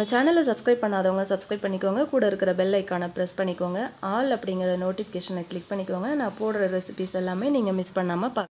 நம்ம சேனலை சப்ஸ்கிரைப் பண்ணாதவங்க சப்ஸ்கிரைப் பண்ணிக்கோங்க கூட இருக்கிற பெல் ஐக்கானை ப்ரெஸ் பண்ணிக்கோங்க ஆல் அப்படிங்கிற நோட்டிஃபிகேஷனை கிளிக் பண்ணிக்கோங்க நான் போடுற ரெசிபிஸ் எல்லாமே நீங்கள் மிஸ் பண்ணாமல் பா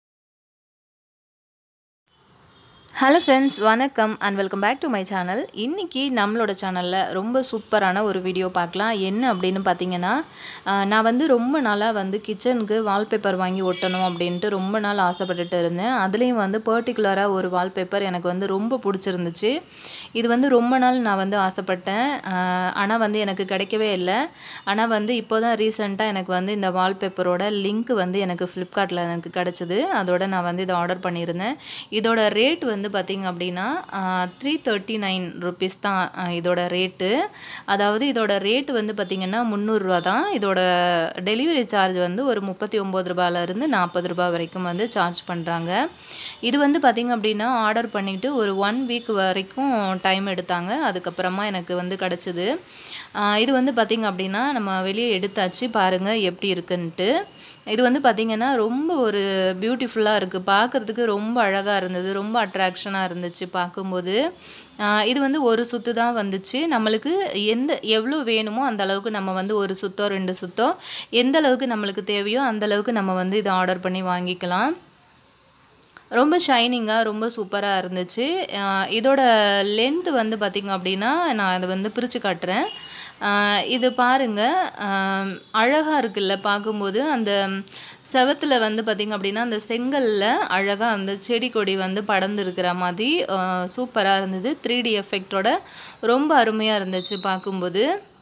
ஹலோ ஃப்ரெண்ட்ஸ் வணக்கம் and welcome back to my channel இன்றைக்கி நம்மளோட சேனலில் ரொம்ப சூப்பரான ஒரு வீடியோ பார்க்கலாம் என்ன அப்படின்னு பார்த்தீங்கன்னா ஆஹ், நான் வந்து ரொம்ப நாளாக வந்து கிச்சனுக்கு வால்பேப்பர் வாங்கி ஒட்டணும் அப்படின்ட்டு ரொம்ப நாள் ஆசைப்பட்டுட்டு இருந்தேன் அதுலேயும் வந்து பர்டிகுலராக ஒரு வால்பேப்பர் எனக்கு வந்து ரொம்ப பிடிச்சிருந்துச்சு இது வந்து ரொம்ப நாள் நான் வந்து ஆசைப்பட்டேன் ஆனால் வந்து எனக்கு கிடைக்கவே இல்லை ஆனால் வந்து இப்போ தான் ரீசெண்டாக எனக்கு வந்து இந்த வால்பேப்பரோட லிங்க் வந்து எனக்கு ஃப்ளிப்கார்ட்டில் எனக்கு கிடச்சிது அதோட நான் வந்து இதை ஆர்டர் பண்ணியிருந்தேன் இதோட ரேட் வந்து பார்த்திங்க அப்படின்னா த்ரீ தேர்ட்டி நைன் ருபீஸ் தான் ஆஹ் இதோட ரேட்டு அதாவது இதோட ரேட் வந்து பார்த்திங்கன்னா முந்நூறுரூவா தான் இதோட டெலிவரி சார்ஜ் வந்து ஒரு முப்பத்தி ஒம்பது ரூபாயிலேருந்து நாற்பது ரூபாய் வரைக்கும் வந்து சார்ஜ் பண்ணுறாங்க இது வந்து பார்த்திங்க அப்படின்னா ஆர்டர் பண்ணிவிட்டு ஒரு ஒன் வீக் வரைக்கும் டைம் எடுத்தாங்க அதுக்கப்புறமா எனக்கு வந்து கிடச்சிது இது வந்து பார்த்திங்க அப்படின்னா நம்ம வெளியே எடுத்தாச்சு பாருங்கள் எப்படி இருக்குன்ட்டு இது வந்து பார்த்திங்கன்னா ரொம்ப ஒரு பியூட்டிஃபுல்லாக இருக்குது பார்க்குறதுக்கு ரொம்ப அழகாக இருந்தது ரொம்ப அட்ராக்ஷனாக இருந்துச்சு பார்க்கும்போது ஆஹ் இது வந்து ஒரு சுத்து தான் வந்துச்சு நம்மளுக்கு எந்த எவ்வளோ வேணுமோ அந்த அளவுக்கு நம்ம வந்து ஒரு சுத்தோ ரெண்டு சுத்தோ எந்த அளவுக்கு நம்மளுக்கு தேவையோ அந்த அளவுக்கு நம்ம வந்து இதை ஆர்டர் பண்ணி வாங்கிக்கலாம் ரொம்ப ஷைனிங்காக ரொம்ப சூப்பராக இருந்துச்சு ஆஹ் இதோட லென்த் வந்து பார்த்திங்க அப்படின்னா நான் அதை வந்து பிரித்து காட்டுறேன் ஆஹ் இது பாருங்கள் அழகாக இருக்குல்ல பார்க்கும்போது அந்த செவத்தில் வந்து பார்த்திங்க அப்படின்னா அந்த செங்கல்ல அழகாக அந்த செடி கொடி வந்து படர்ந்து இருக்கிற மாதிரி சூப்பராக இருந்தது த்ரீ டி எஃபெக்டோட ரொம்ப அருமையாக இருந்துச்சு பார்க்கும்போது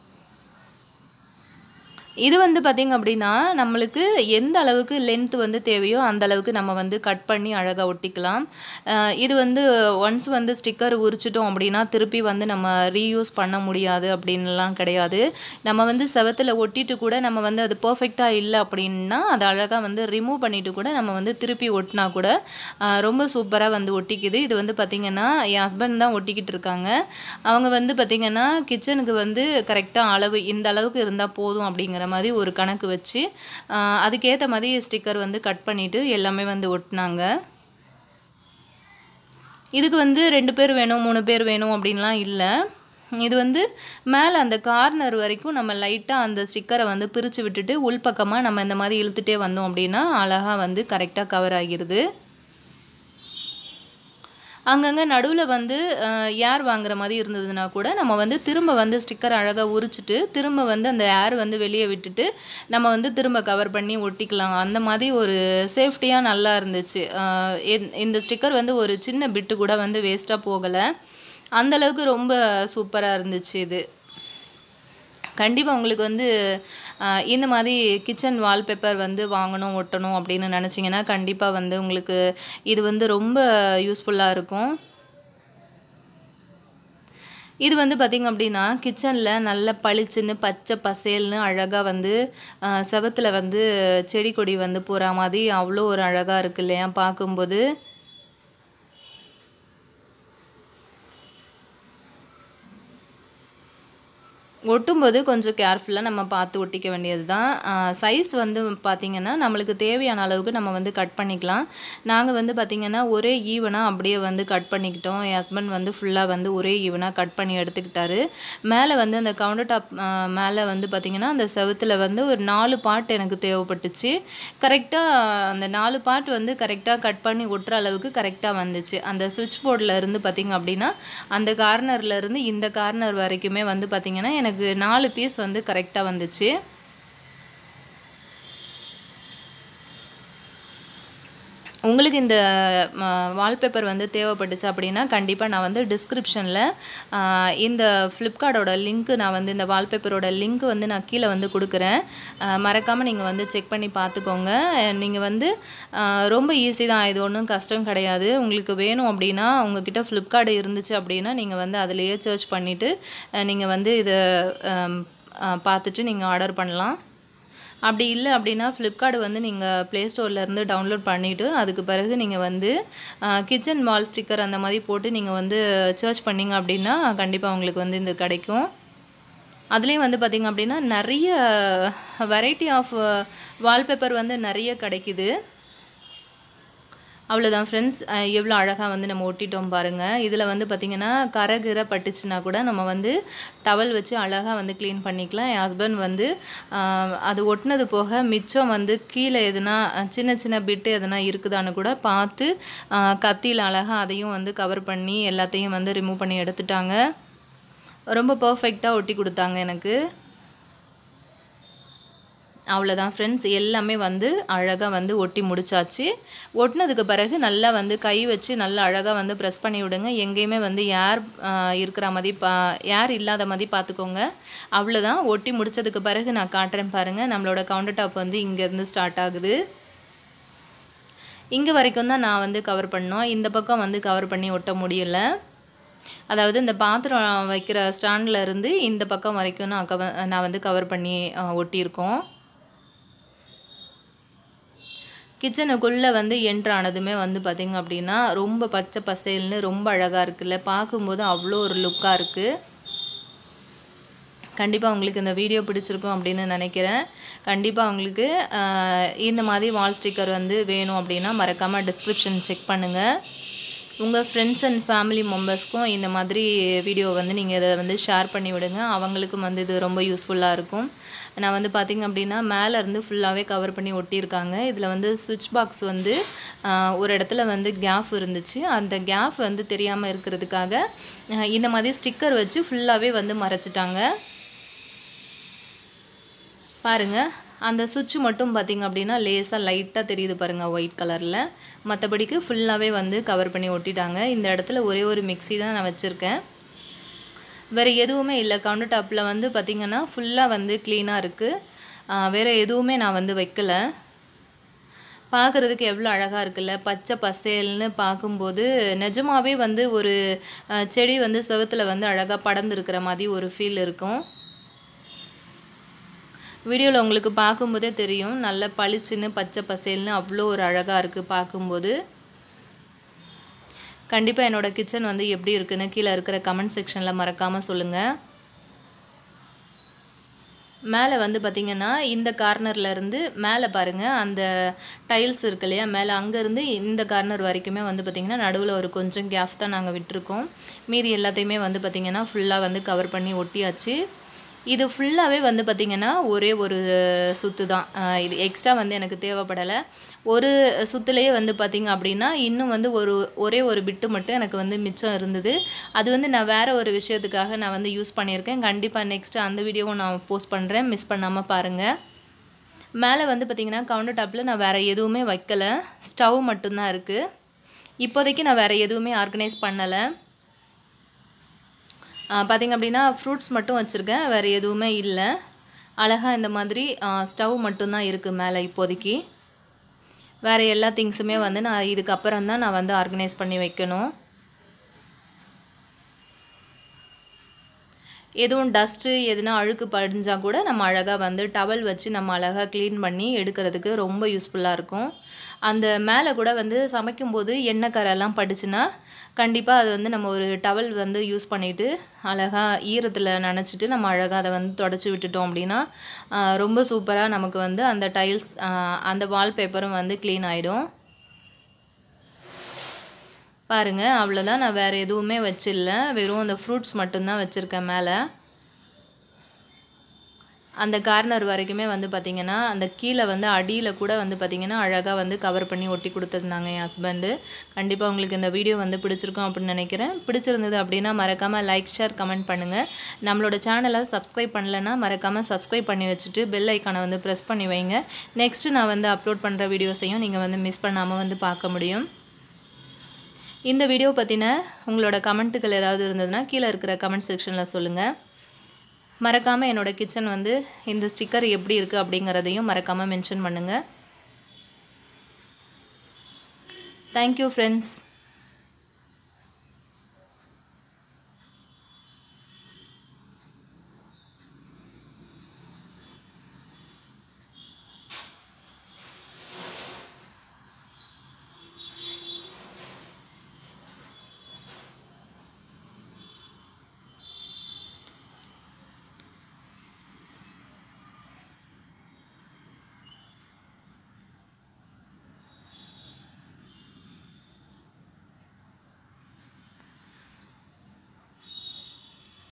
இது வந்து பார்த்திங்க அப்படின்னா நம்மளுக்கு எந்த அளவுக்கு லென்த் வந்து தேவையோ அந்த அளவுக்கு நம்ம வந்து கட் பண்ணி அழகாக ஒட்டிக்கலாம் அஹ் இது வந்து ஒன்ஸ் வந்து ஸ்டிக்கர் உரிச்சிட்டோம் அப்படின்னா திருப்பி வந்து நம்ம ரீயூஸ் பண்ண முடியாது அப்படின்லாம் கிடையாது நம்ம வந்து செவத்தில் ஒட்டிட்டு கூட நம்ம வந்து அது பர்ஃபெக்டாக இல்லை அப்படின்னா அதை அழகாக வந்து ரிமூவ் பண்ணிட்டு கூட நம்ம வந்து திருப்பி ஒட்டினா கூட அஹ் ரொம்ப சூப்பராக வந்து ஒட்டிக்குது இது வந்து பார்த்திங்கன்னா என் ஹஸ்பண்ட் தான் ஒட்டிக்கிட்டு இருக்காங்க அவங்க வந்து பார்த்திங்கன்னா கிச்சனுக்கு வந்து கரெக்டாக அளவு இந்த அளவுக்கு இருந்தால் போதும் அப்படிங்கிற மாதிரி ஒரு கணக்கு வச்சு ஆஹ் அதுக்கேற்ற மாதிரி ஸ்டிக்கர் வந்து கட் பண்ணிவிட்டு எல்லாமே வந்து ஒட்டினாங்க இதுக்கு வந்து ரெண்டு பேர் வேணும் மூணு பேர் வேணும் அப்படின்லாம் இல்லை இது வந்து மேலே அந்த கார்னர் வரைக்கும் நம்ம லைட்டாக அந்த ஸ்டிக்கரை வந்து பிரித்து விட்டுட்டு உள்பக்கமாக நம்ம இந்த மாதிரி இழுத்துட்டே வந்தோம் அப்படின்னா அழகாக வந்து கரெக்டாக கவர் ஆகிருது அங்கங்கே நடுவில் வந்து ஏர் வாங்குற மாதிரி இருந்ததுன்னா கூட நம்ம வந்து திரும்ப வந்து ஸ்டிக்கர் அழகாக உரிச்சிட்டு திரும்ப வந்து அந்த ஏர் வந்து வெளியே விட்டுட்டு நம்ம வந்து திரும்ப கவர் பண்ணி ஒட்டிக்கலாம் அந்த மாதிரி ஒரு சேஃப்டியாக நல்லா இருந்துச்சு அஹ் இந்த- இந்த ஸ்டிக்கர் வந்து ஒரு சின்ன பிட்டு கூட வந்து வேஸ்ட்டாக போகலை அந்தளவுக்கு ரொம்ப சூப்பராக இருந்துச்சு இது கண்டிப்பாக உங்களுக்கு வந்து ஆஹ், இந்த மாதிரி கிச்சன் வால்பேப்பர் வந்து வாங்கணும் ஒட்டணும் அப்படின்னு நினச்சிங்கன்னா கண்டிப்பாக வந்து உங்களுக்கு இது வந்து ரொம்ப யூஸ்ஃபுல்லாக இருக்கும் இது வந்து பார்த்திங்க அப்படின்னா கிச்சனில் நல்ல பளிச்சுன்னு பச்சை பசேல்னு அழகாக வந்து செவத்தில் வந்து செடி கொடி வந்து போகிற மாதிரி அவ்வளோ ஒரு அழகாக இருக்கு இல்லையா பார்க்கும்போது ஒட்டும்போது கொஞ்சம் கேர்ஃபுல்லாக நம்ம பார்த்து ஒட்டிக்க வேண்டியது தான் சைஸ் வந்து பார்த்திங்கன்னா நம்மளுக்கு தேவையான அளவுக்கு நம்ம வந்து கட் பண்ணிக்கலாம் நாங்கள் வந்து பார்த்திங்கன்னா ஒரே ஈவனாக அப்படியே வந்து கட் பண்ணிக்கிட்டோம் என் ஹஸ்பண்ட் வந்து ஃபுல்லாக வந்து ஒரே ஈவனாக கட் பண்ணி எடுத்துக்கிட்டாரு மேலே வந்து அந்த கவுண்டர் டாப் மேலே வந்து பார்த்திங்கன்னா அந்த செவுத்தில் வந்து ஒரு நாலு பார்ட் எனக்கு தேவைப்பட்டுச்சு கரெக்டாக அந்த நாலு பார்ட் வந்து கரெக்டாக கட் பண்ணி ஒட்டுற அளவுக்கு கரெக்டாக வந்துச்சு அந்த சுவிட்ச் போர்டில் இருந்து பார்த்திங்க அப்படின்னா அந்த கார்னர்ல இருந்து இந்த கார்னர் வரைக்குமே வந்து பார்த்திங்கன்னா எனக்கு நாலு பீஸ் வந்து கரெக்டாக வந்துச்சு உங்களுக்கு இந்த வால்பேப்பர் வந்து தேவைப்பட்டுச்சு அப்படின்னா கண்டிப்பாக நான் வந்து டிஸ்கிரிப்ஷனில் இந்த ஃப்ளிப்கார்ட்டோட லிங்க்கு நான் வந்து இந்த வால்பேப்பரோட லிங்க் வந்து நான் கீழே வந்து கொடுக்குறேன் மறக்காமல் நீங்கள் வந்து செக் பண்ணி பார்த்துக்கோங்க நீங்கள் வந்து ஆஹ் ரொம்ப ஈஸி தான் இது ஒன்றும் கஷ்டம் கிடையாது உங்களுக்கு வேணும் அப்படின்னா உங்ககிட்ட ஃப்ளிப்கார்ட் இருந்துச்சு அப்படின்னா நீங்கள் வந்து அதிலேயே சர்ச் பண்ணிவிட்டு நீங்கள் வந்து இதை ஆம், ஆஹ் பார்த்துட்டு நீங்கள் ஆர்டர் பண்ணலாம் அப்படி இல்லை அப்படின்னா ஃப்ளிப்கார்ட் வந்து நீங்கள் ப்ளே ஸ்டோர்லேருந்து டவுன்லோட் பண்ணிவிட்டு அதுக்கு பிறகு நீங்கள் வந்து கிச்சன் வால் ஸ்டிக்கர் அந்த மாதிரி போட்டு நீங்கள் வந்து சர்ச் பண்ணீங்க அப்படின்னா கண்டிப்பாக உங்களுக்கு வந்து இது கிடைக்கும் அதுலேயும் வந்து பார்த்திங்க அப்படின்னா நிறைய வெரைட்டி ஆஃப் வால்பேப்பர் வந்து நிறைய கிடைக்குது அவ்வளோதான் ஃப்ரெண்ட்ஸ் எவ்வளோ அழகாக வந்து நம்ம ஒட்டிட்டோம் பாருங்கள் இதில் வந்து பார்த்திங்கன்னா கரகிர பட்டுச்சுன்னா கூட நம்ம வந்து டவல் வச்சு அழகாக வந்து க்ளீன் பண்ணிக்கலாம் என் ஹஸ்பண்ட் வந்து ஆஹ், அது ஒட்டினது போக மிச்சம் வந்து கீழே எதுனா அஹ், சின்ன சின்ன பிட்டு எதுனா இருக்குதான்னு கூட பார்த்து ஆஹ், கத்தியில் அழகாக அதையும் வந்து கவர் பண்ணி எல்லாத்தையும் வந்து ரிமூவ் பண்ணி எடுத்துட்டாங்க ரொம்ப பர்ஃபெக்டாக ஒட்டி கொடுத்தாங்க எனக்கு அவ்வளோதான் ஃப்ரெண்ட்ஸ் எல்லாமே வந்து அழகாக வந்து ஒட்டி முடிச்சாச்சு ஒட்டினதுக்கு பிறகு நல்லா வந்து கை வச்சு நல்லா அழகாக வந்து ப்ரெஸ் பண்ணி விடுங்க எங்கேயுமே வந்து ஏர் இருக்கிற மாதிரி பா ஏர் இல்லாத மாதிரி பார்த்துக்கோங்க அவ்வளோதான் ஒட்டி முடிச்சதுக்கு பிறகு நான் காட்டுறேன் பாருங்கள் நம்மளோட கவுண்டர் டாப் வந்து இங்கேருந்து ஸ்டார்ட் ஆகுது இங்கே வரைக்கும் தான் நான் வந்து கவர் பண்ணோம் இந்த பக்கம் வந்து கவர் பண்ணி ஒட்ட முடியல அதாவது இந்த பாத்திரம் வைக்கிற ஸ்டாண்டில் இருந்து இந்த பக்கம் வரைக்கும் நான் கவ நான் வந்து கவர் பண்ணி அஹ், ஒட்டியிருக்கோம் கிச்சனுக்குள்ளே வந்து என்ட்ரு ஆனதுமே வந்து பார்த்திங்க அப்படின்னா ரொம்ப பச்சை பசேல்னு ரொம்ப அழகாக இருக்குல்ல பார்க்கும்போது அவ்வளோ ஒரு லுக்காக இருக்குது கண்டிப்பாக உங்களுக்கு இந்த வீடியோ பிடிச்சிருக்கும் அப்படின்னு நினைக்கிறேன் கண்டிப்பாக உங்களுக்கு ஆஹ், இந்த மாதிரி வால் ஸ்டிக்கர் வந்து வேணும் அப்படின்னா மறக்காமல் டிஸ்கிரிப்ஷன் செக் பண்ணுங்கள் உங்கள் ஃப்ரெண்ட்ஸ் அண்ட் ஃபேமிலி மெம்பர்ஸ்க்கும் இந்த மாதிரி வீடியோ வந்து நீங்கள் இதை வந்து ஷேர் பண்ணி விடுங்க அவங்களுக்கும் வந்து இது ரொம்ப யூஸ்ஃபுல்லாக இருக்கும் நான் வந்து பார்த்திங்க அப்படின்னா மேலே இருந்து ஃபுல்லாகவே கவர் பண்ணி ஒட்டியிருக்காங்க இதில் வந்து சுவிட்ச் பாக்ஸ் வந்து ஆஹ், ஒரு இடத்துல வந்து கேப் இருந்துச்சு அந்த கேப் வந்து தெரியாமல் இருக்கிறதுக்காக ஆஹ், இந்த மாதிரி ஸ்டிக்கர் வச்சு ஃபுல்லாகவே வந்து மறைச்சிட்டாங்க பாருங்க அந்த சுவிட்ச் மட்டும் பார்த்தீங்க அப்படின்னா லேசாக லைட்டாக தெரியுது பாருங்கள் ஒயிட் கலரில் மற்றபடிக்கு ஃபுல்லாகவே வந்து கவர் பண்ணி ஒட்டிட்டாங்க இந்த இடத்துல ஒரே ஒரு மிக்ஸி தான் நான் வச்சுருக்கேன் வேறு எதுவுமே இல்லை கவுண்டர் டாப்பில் வந்து பார்த்திங்கன்னா ஃபுல்லாக வந்து க்ளீனாக இருக்குது வேறு எதுவுமே நான் வந்து வைக்கல பார்க்குறதுக்கு எவ்வளோ அழகாக இருக்குல்ல பச்சை பசேல்னு பார்க்கும்போது நிஜமாவே வந்து ஒரு அஹ், செடி வந்து செவுத்துல வந்து அழகாக படர்ந்துருக்கிற மாதிரி ஒரு ஃபீல் இருக்கும் வீடியோவில் உங்களுக்கு பார்க்கும்போதே தெரியும் நல்ல பளிச்சுன்னு பச்சை பசேல்னு அவ்வளோ ஒரு அழகாக இருக்குது பார்க்கும்போது கண்டிப்பாக என்னோட கிச்சன் வந்து எப்படி இருக்குன்னு கீழே இருக்கிற கமெண்ட் செக்ஷனில் மறக்காமல் சொல்லுங்கள் மேலே வந்து பார்த்திங்கன்னா இந்த கார்னர்ல இருந்து மேலே பாருங்கள் அந்த டைல்ஸ் இருக்கு இல்லையா மேலே அங்கேருந்து இந்த கார்னர் வரைக்குமே வந்து பார்த்திங்கன்னா நடுவில் ஒரு கொஞ்சம் கேப் தான் நாங்கள் விட்டுருக்கோம் மீதி எல்லாத்தையுமே வந்து பார்த்திங்கன்னா ஃபுல்லாக வந்து கவர் பண்ணி ஒட்டியாச்சு இது ஃபுல்லாகவே வந்து பார்த்திங்கன்னா ஒரே ஒரு சுத்து தான் அஹ் இது எக்ஸ்ட்ரா வந்து எனக்கு தேவைப்படலை ஒரு சுத்துலேயே வந்து பார்த்திங்க அப்படின்னா இன்னும் வந்து ஒரு ஒரே ஒரு பிட்டு மட்டும் எனக்கு வந்து மிச்சம் இருந்தது அது வந்து நான் வேறு ஒரு விஷயத்துக்காக நான் வந்து யூஸ் பண்ணியிருக்கேன் கண்டிப்பாக நெக்ஸ்ட்டு அந்த வீடியோவும் நான் போஸ்ட் பண்ணுறேன் மிஸ் பண்ணாமல் பாருங்கள் மேலே வந்து பார்த்திங்கன்னா கவுண்டர் டாப்பில் நான் வேறு எதுவுமே வைக்கலை ஸ்டவ் மட்டும்தான் இருக்குது இப்போதைக்கு நான் வேறு எதுவுமே ஆர்கனைஸ் பண்ணலை பார்த்திங்க அப்படின்னா ஃப்ரூட்ஸ் மட்டும் வச்சுருக்கேன் வேறு எதுவுமே இல்லை அழகாக இந்த மாதிரி ஸ்டவ் மட்டும்தான் இருக்குது மேலே இப்போதைக்கு வேறு எல்லா திங்ஸுமே வந்து நான் இதுக்கப்புறம் தான் நான் வந்து ஆர்கனைஸ் பண்ணி வைக்கணும் எதுவும் டஸ்ட்டு எதுனா அழுக்கு படிஞ்சால் கூட நம்ம அழகாக வந்து டவல் வச்சு நம்ம அழகாக க்ளீன் பண்ணி எடுக்கிறதுக்கு ரொம்ப யூஸ்ஃபுல்லாக இருக்கும் அந்த மேலே கூட வந்து சமைக்கும்போது எண்ணெய் கரெல்லாம் பட்டுச்சுன்னா கண்டிப்பாக அது வந்து நம்ம ஒரு டவல் வந்து யூஸ் பண்ணிவிட்டு அழகாக ஈரத்தில் நனைச்சிட்டு நம்ம அழகாக அதை வந்து தொடச்சி விட்டுட்டோம் அப்படின்னா ஆஹ், ரொம்ப சூப்பராக நமக்கு வந்து அந்த டைல்ஸ் அந்த வால்பேப்பரும் வந்து க்ளீன் ஆகிடும் பாருங்க அவ்வளோதான் நான் வேறு எதுவுமே வச்சில்ல வெறும் அந்த ஃப்ரூட்ஸ் மட்டும்தான் வச்சுருக்கேன் மேலே அந்த கார்னர் வரைக்குமே வந்து பார்த்திங்கன்னா அந்த கீழே வந்து அடியில் கூட வந்து பார்த்திங்கன்னா அழகாக வந்து கவர் பண்ணி ஒட்டி கொடுத்துருந்தாங்க என் ஹஸ்பண்டு கண்டிப்பாக உங்களுக்கு இந்த வீடியோ வந்து பிடிச்சிருக்கும் அப்படின்னு நினைக்கிறேன் பிடிச்சிருந்தது அப்படின்னா மறக்காமல் லைக் ஷேர் கமெண்ட் பண்ணுங்கள் நம்மளோட சேனலை சப்ஸ்கிரைப் பண்ணலைன்னா மறக்காமல் சப்ஸ்கிரைப் பண்ணி வச்சுட்டு பெல் ஐக்கானை வந்து ப்ரெஸ் பண்ணி வைங்க நெக்ஸ்ட்டு நான் வந்து அப்லோட் பண்ணுற வீடியோஸையும் நீங்கள் வந்து மிஸ் பண்ணாமல் வந்து பார்க்க முடியும் இந்த வீடியோ பற்றின உங்களோட கமெண்ட்டுகள் ஏதாவது இருந்ததுன்னா கீழே இருக்கிற கமெண்ட் செக்ஷனில் சொல்லுங்கள் மறக்காமல் என்னோட கிச்சன் வந்து இந்த ஸ்டிக்கர் எப்படி இருக்குது அப்படிங்கிறதையும் மறக்காமல் மென்ஷன் பண்ணுங்கள் தேங்க்யூ ஃப்ரெண்ட்ஸ்